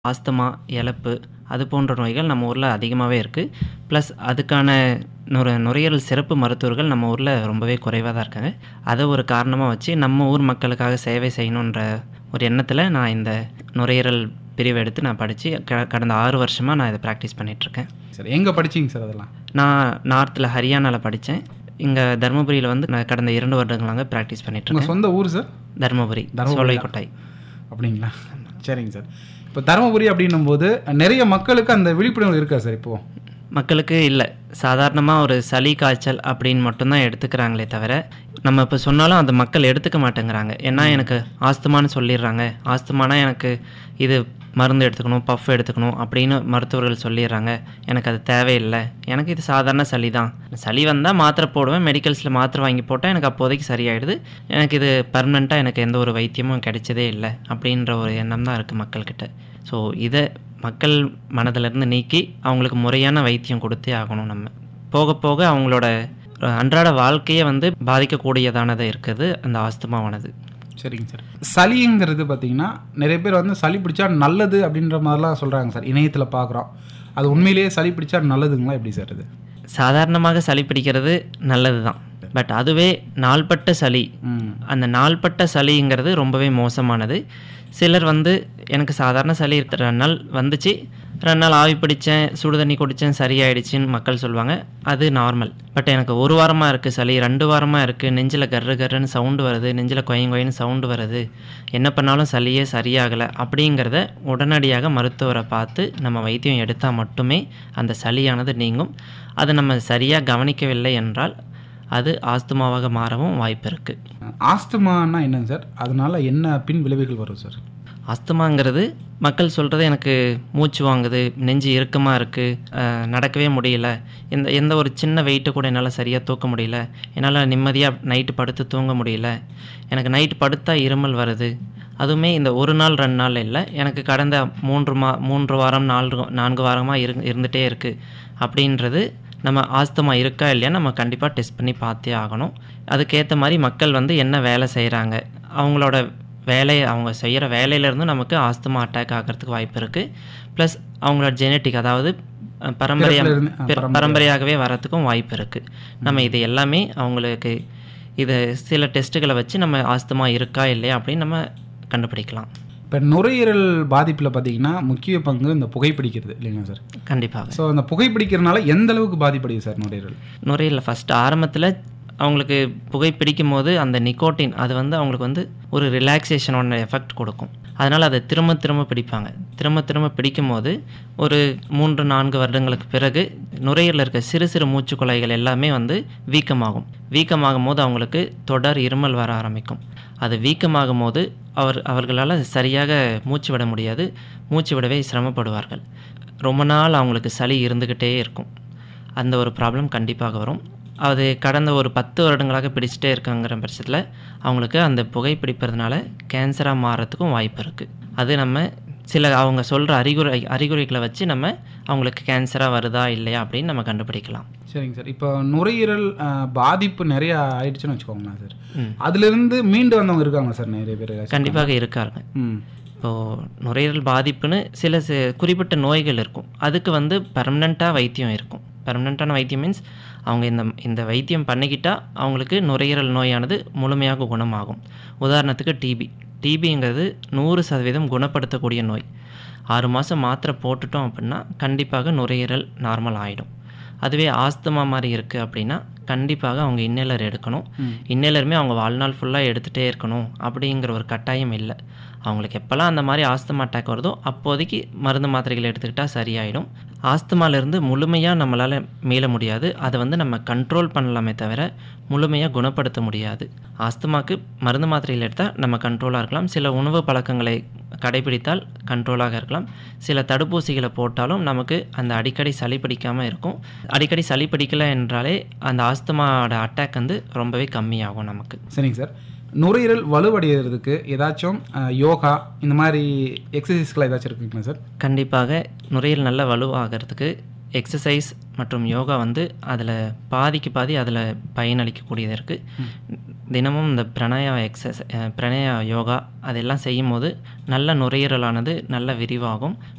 Asthma, இளப்பு அது போன்ற நோய்கள் நம்ம ஊர்ல அதிகமாவே இருக்கு. ப்ளஸ் அதுக்கான நுர நுரையீரல் சிறப்பு மருத்துவர்கள் நம்ம ஊர்ல ரொம்பவே குறைவா தான் இருக்காங்க. அத ஒரு காரணமா வச்சு நம்ம ஊர் மக்களுக்காக சேவை செய்யணுன்ற ஒரு எண்ணத்தில நான் இந்த நுரையீரல் பிரிவு எடுத்து நான் படிச்சு க கடந்த 6 வருஷமா நான் இத பிராக்டிஸ் பண்ணிட்டுருக்கேன். சரி. எங்க படிச்சீங்க சார் அதெல்லாம்? நான் நார்த்ல ஹரியானால படிச்சேன். இங்க தர்மபுரியில வந்து நான் கடந்த 2 வருடங்களாக பிராக்டிஸ் உங்க பண்ணிட்டுருக்கேன். சொந்த ஊர் சார்? தர்மபுரி, தர்மபுரி தான். சோலைக்கோட்டை. அப்படிங்களா? சரிங்க சார். இப்போ தருமபுரி அப்படின்னும்போது நிறைய மக்களுக்கு அந்த விழிப்புணர்வு இருக்கா சார் இப்போ? மக்களுக்கு இல்ல. சாதாரணமா ஒரு சளி, காய்ச்சல் அப்படின்னு மட்டும் தான் எடுத்துக்கிறாங்களே தவிர, நம்ம இப்ப சொன்னாலும் அத மக்கள் எடுத்துக்க மாட்டேங்கிறாங்க. ஏன்னா எனக்கு ஆஸ்துமான்னு சொல்லிர்றாங்க. ஆஸ்துமானா எனக்கு இது மருந்து எடுத்துக்கணும், பஃப் எடுத்துக்கணும் அப்படின்னு மருத்துவர்கள் சொல்லிர்றாங்க. எனக்கு அது தேவையில்ல. எனக்கு இது சாதாரண சளி தான். சளி வந்தா மாத்திரை போடுவேன். மெடிக்கல்ஸ்ல மாத்திரை வாங்கி போட்டா எனக்கு அப்போதைக்கு சரியாயிடுது. எனக்கு இது பெர்மனன்ட்டா எனக்கு எந்த ஒரு வைத்தியமும் கிடைச்சதே இல்ல. அப்படின்ற ஒரு எண்ணம் தான் இருக்கு மக்கள்கிட்ட. ஸோ இத மக்கள் மனதிலிருந்து நீக்கி அவங்களுக்கு முறையான வைத்தியம் கொடுத்தே ஆகணும் நம்ம. போக போக அவங்களோட அன்றாட வாழ்க்கையே வந்து பாதிக்கக்கூடியதானதா இருக்குது அந்த ஆஸ்துமாவானது. சரிங்க சார். சளிங்கிறது பார்த்தீங்கன்னா, நிறைய பேர் வந்து சளி பிடிச்சா நல்லது அப்படின்ற மாதிரிலாம் சொல்றாங்க சார். இணையத்தில பார்க்குறோம். அது உண்மையிலேயே சளி பிடிச்சா நல்லதுங்களா? எப்படி சார் அது? சாதாரணமாக சளி பிடிக்கிறது நல்லது தான். பட் அதுவே நாள்பட்ட சளி, ம். அந்த நாள்பட்ட சளிங்கிறது ரொம்பவே மோசமானது. சிலர் வந்து எனக்கு சாதாரண சளி 2 நாள் வந்துச்சு. 2 நாள் ஆவி பிடிச்சேன், சுடு தண்ணி குடிச்சேன் சரியாயிடுச்சுன்னு மக்கள் சொல்லுவாங்க. அது நார்மல். பட் எனக்கு 1 வாரமா இருக்கு சளி, 2 வாரமா இருக்கு. நெஞ்சில கர்ரு கர்ருன்னு சவுண்ட் வருது. நெஞ்சில கொயங் கொயன்னு சவுண்ட் வருது. என்ன பண்ணாலும் சளியே சரியாகல. அப்படிங்கிறத உடனடியாக மருத்துவர பார்த்து நம்ம வைத்தியம் எடுத்தா மட்டுமே அந்த சளியானது நீங்கும். அத நம்ம சரியா கவனிக்கவில்லை என்றால், அது ஆஸ்துமாவாக மாறவும் வாய்ப்பு இருக்கு. ஆஸ்துமான்னா என்னங்க சார்? அதனால என்ன பின் விளைவுகள் வரும் சார்? ஆஸ்துமாங்கிறது மக்கள் சொல்றது எனக்கு மூச்சு வாங்குது, நெஞ்சு இறுக்கமா இருக்கு, அ நடக்கவே முடியல. எந்த எந்த ஒரு சின்ன வெயிட்ட கூட என்னால சரியா தூக்க முடியல. என்னால நிம்மதியா நைட்டு படுத்து தூங்க முடியல. எனக்கு நைட் படுத்தா இருமல் வருது. அதுவுமே இந்த 1 நாள் 2 நாள் இல்ல. எனக்கு கடந்த 3 மா 3 வாரம் 4 4 வாரமா இரு இருந்துட்டே இருக்கு. அப்படின்றது நம்ம ஆஸ்துமா இருக்கா இல்லையான்னு நம்ம கண்டிப்பா டெஸ்ட் பண்ணி பார்த்தே ஆகணும். அதுக்கேத்த மாரி மக்கள் வந்து என்ன வேலை செய்றாங்க, அவங்களோட வேலைய அவங்க செய்யற வேலையிலிருந்தும் நமக்கு ஆஸ்துமா அட்டாக் ஆகறதுக்கு வாய்ப்பு இருக்கு. ப்ளஸ் அவங்களோட ஜெனடிக் அதாவது பரம்பரையா பிறப்புல இருந்து, அ, பிற பரம்பரையா. பரம்பரையாகவே வரதுக்கும் வாய்ப்பு இருக்கு. நம்ம இது எல்லாமே அவங்களுக்கு இத சில டெஸ்ட்டுகள வச்சு நம்ம ஆஸ்துமா இருக்கா இல்லையா அப்படின்னு நம்ம கண்டுபிடிக்கலாம். இப்ப நுரையீரல் பாதிப்புல பார்த்தீங்கன்னா, முக்கிய பங்கு இந்த புகைப்பிடிக்கிறது இல்லைங்களா சார்? கண்டிப்பாக. ஸோ அந்த புகைப்பிடிக்கிறனால எந்த அளவுக்கு பாதிப்படையுது சார் நுரையீரல்? நுரையீரல்ல ஃபர்ஸ்ட் ஆரம்பத்தில அவங்களுக்கு புகை பிடிக்கும்போது அந்த நிக்கோட்டின் அது வந்து அவங்களுக்கு வந்து ஒரு ரிலாக்சேஷனோட எஃபெக்ட் கொடுக்கும். அதனால அத திரும்ப திரும்ப பிடிப்பாங்க. திரும்ப திரும்ப பிடிக்கும்போது ஒரு 3, 4 வருடங்களுக்கு பிறகு நுரையீரல்ல இருக்க சிறு சிறு மூச்சுக்குழாய்கள் எல்லாமே வந்து வீக்கமாகும். வீக்கமாகும்போது அவங்களுக்கு தொடர் இருமல் வர ஆரம்பிக்கும். அது வீக்கமாகும்போது அவர் அவர்களால சரியாக மூச்சு விட முடியாது. மூச்சு விடவே சிரமப்படுவார்கள். ரொம்ப நாள் அவங்களுக்கு சளி இருந்துகிட்டே இருக்கும். அந்த ஒரு ப்ராப்ளம் கண்டிப்பாக வரும். அது கடந்த ஒரு 10 வருடங்களாக பிடிச்சுட்டே இருக்காங்கிற பட்சத்தில, அவங்களுக்கு அந்த புகை பிடிப்பதனால கேன்சரா மாறத்துக்கும் வாய்ப்பு இருக்கு. அது நம்ம சில அவங்க சொல்ற அறிகுறி அறிகுறிகள வச்சு நம்ம அவங்களுக்கு கேன்சரா வருதா இல்லையா அப்படின்னு நம்ம கண்டுபிடிக்கலாம். சரிங்க சார். இப்போ நுரையீரல் அ பாதிப்பு நெறைய ஆயிடுச்சுன்னு வச்சுக்கோங்களேன் சார். ம். அதிலிருந்து மீண்டு வந்தவங்க இருக்காங்களா சார் நிறைய பேர்? கண்டிப்பாக இருக்காங்க. ம். இப்போ நுரையீரல் பாதிப்புன்னு சில சி குறிப்பிட்ட நோய்கள் இருக்கும். அதுக்கு வந்து பெர்மனன்ட்டா வைத்தியம் இருக்கும். பெர்மனன்ட்டான வைத்தியம் மீன்ஸ் அவங்க இந்த இந்த வைத்தியம் பண்ணிக்கிட்டா அவங்களுக்கு நுரையீரல் நோயானது முழுமையாக குணமாகும். உதாரணத்துக்கு டிபி. டிபிங்கிறது 100% குணப்படுத்தக்கூடிய நோய். 6 மாசம் மாத்திரை போட்டுட்டோம் அப்படின்னா, கண்டிப்பாக நுரையீரல் நார்மல் ஆயிடும். அதுவே ஆஸ்துமா மாரி இருக்கு அப்படின்னா, கண்டிப்பாக அவங்க இன்னேலர் எடுக்கணும். ம். இன்னேலருமே அவங்க வாழ்நாள் ஃபுல்லா எடுத்துட்டே இருக்கணும் அப்படிங்கிற ஒரு கட்டாயம் இல்ல. அவங்களுக்கு எப்பலாம் அந்த மாரி ஆஸ்துமா அட்டாக் வருதோ, அப்போதைக்கு மருந்து மாத்திரைகள் எடுத்துக்கிட்டா சரியாயிடும். ஆஸ்துமாலேருந்து முழுமையா நம்மளால மீள முடியாது. அத வந்து நம்ம கண்ட்ரோல் பண்ணலாமே தவிர, முழுமையா குணப்படுத்த முடியாது. ஆஸ்துமாக்கு மருந்து மாத்திரைகள் எடுத்தா நம்ம கண்ட்ரோலா இருக்கலாம். சில உணவு பழக்கங்களை கடைபிடித்தால் கண்ட்ரோலாக இருக்கலாம். சில தடுப்பூசிகள போட்டாலும் நமக்கு அந்த அடிக்கடி சளி பிடிக்காம இருக்கும். அடிக்கடி சளி பிடிக்கல என்றாலே, அந்த ஆஸ்துமாவோட அட்டாக் வந்து ரொம்பவே கம்மியாகும் நமக்கு. சரிங்க சார். நுரையீரல் வலுவடையறதுக்கு ஏதாச்சும் அ யோகா இந்த மாரி எக்ஸர்சைஸ்லாம் ஏதாச்சும் இருக்குங்களா சார்? கண்டிப்பாக நுரையீரல் நல்லா வலுவாகறதுக்கு எக்ஸர்சைஸ் மற்றும் யோகா வந்து அதில பாதிக்கு பாதி அதில பயனளிக்கக்கூடியது இருக்கு. தினமும் இந்த பிராணாயா எக்ஸர்சை அ பிராணாயா யோகா அதெல்லாம் செய்யும்போது நல்ல நுரையீரலானது நல்ல விரிவாகும்.